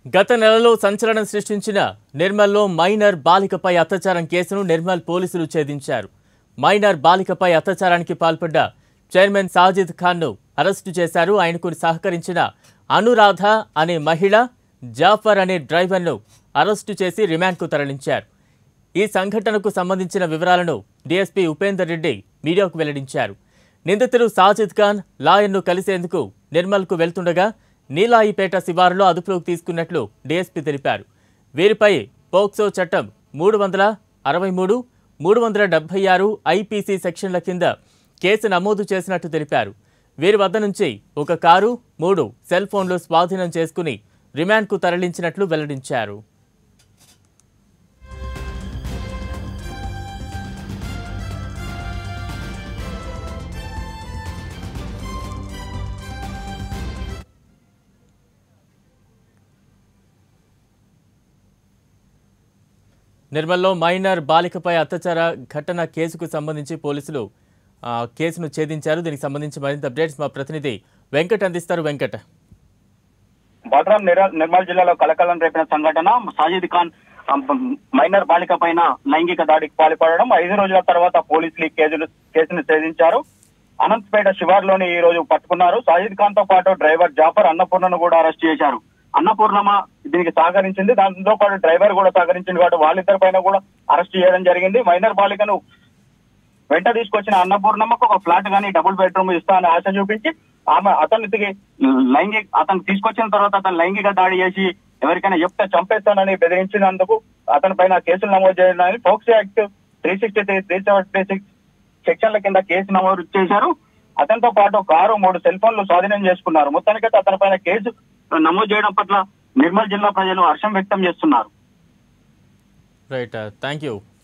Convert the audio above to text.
గత నెలలో సంచలనం సృష్టించిన నిర్మల్లో మైనర్ బాలికపై అత్యాచారం కేసును నిర్మల్ పోలీసులు ఛేదించారు మైనర్ బాలికపై అత్యాచారానికి పాల్పడ్డ చైర్మన్ సాజిద్ ఖాన్ను అరెస్టు చేశారు ఆయనకు సహకరించిన అనురాధ అనే మహిళ జాఫర్ అనే డ్రైవర్ను అరెస్టు చేసి రిమాండ్కు తరలించారు ఈ సంఘటనకు సంబంధించిన వివరాలను డీఎస్పీ ఉపేందర్ రెడ్డి మీడియాకు వెల్లడించారు నిందితులు సాజిద్ ఖాన్ లాయర్ను కలిసేందుకు నిర్మల్కు వెళ్తుండగా నీలాయిపేట శివారులో అదుపులోకి తీసుకున్నట్లు డీఎస్పీ తెలిపారు వీరిపై పోక్సో చట్టం మూడు వందల అరవై మూడు మూడు వందల డెబ్బై ఆరు ఐపీసీ సెక్షన్ల కింద కేసు నమోదు చేసినట్టు తెలిపారు వీరి వద్ద నుంచి ఒక కారు మూడు సెల్ ఫోన్లు స్వాధీనం చేసుకుని రిమాండ్కు తరలించినట్లు వెల్లడించారు నిర్మల్లో మైనర్ బాలికపై అత్యాచార ఘటన కేసుకు సంబంధించి పోలీసులు ఆ, కేసును ఛేదించారు దీనికి సంబంధించి మరింత అప్డేట్స్ మా ప్రతినిధి వెంకట్ అందిస్తారు వెంకట్ భద్రం నిర- నిర్మల్ జిల్లాలో కలకలం రేపిన సంఘటన సాజిద్ ఖాన్ ఆ, మైనర్ బాలిక పైన లైంగిక దాడికి పాల్పడడం ఐదు రోజుల తర్వాత పోలీసులు ఈ కేసులు కేసును ఛేదించారు అనంతపేట శివార్లోని ఈ రోజు పట్టుకున్నారు సాజిద్ ఖాన్ తో పాటు డ్రైవర్ జాఫర్ అన్నపూర్ణను కూడా అరెస్ట్ చేశారు అన్నపూర్ణమ దీనికి సహకరించింది దాంతో పాటు డ్రైవర్ కూడా సహకరించింది కాబట్టి వాళ్ళిద్దరి పైన కూడా అరెస్ట్ చేయడం జరిగింది మైనర్ బాలికను వెంట తీసుకొచ్చిన అన్నపూర్ణమ్మకు ఒక ఫ్లాట్ గానీ డబుల్ బెడ్రూమ్ ఇస్తా అని ఆశ చూపించి ఆమె అతనికి లైంగిక అతను తీసుకొచ్చిన తర్వాత అతను లైంగిక దాడి చేసి ఎవరికైనా చెప్తే చంపేస్తానని బెదిరించినందుకు అతని పైన కేసులు నమోదు చేయడానికి POCSO act three sixty three three seventy six సెక్షన్ల కింద కేసు నమోదు చేశారు అతనితో పాటు కారు మూడు సెల్ ఫోన్లు స్వాధీనం చేసుకున్నారు మొత్తానికైతే అతని పైన కేసు నమోదు చేయడం పట్ల నిర్మల్ జిల్లా ప్రజలు హర్షం వ్యక్తం చేస్తున్నారు రైట్ థ్యాంక్ యూ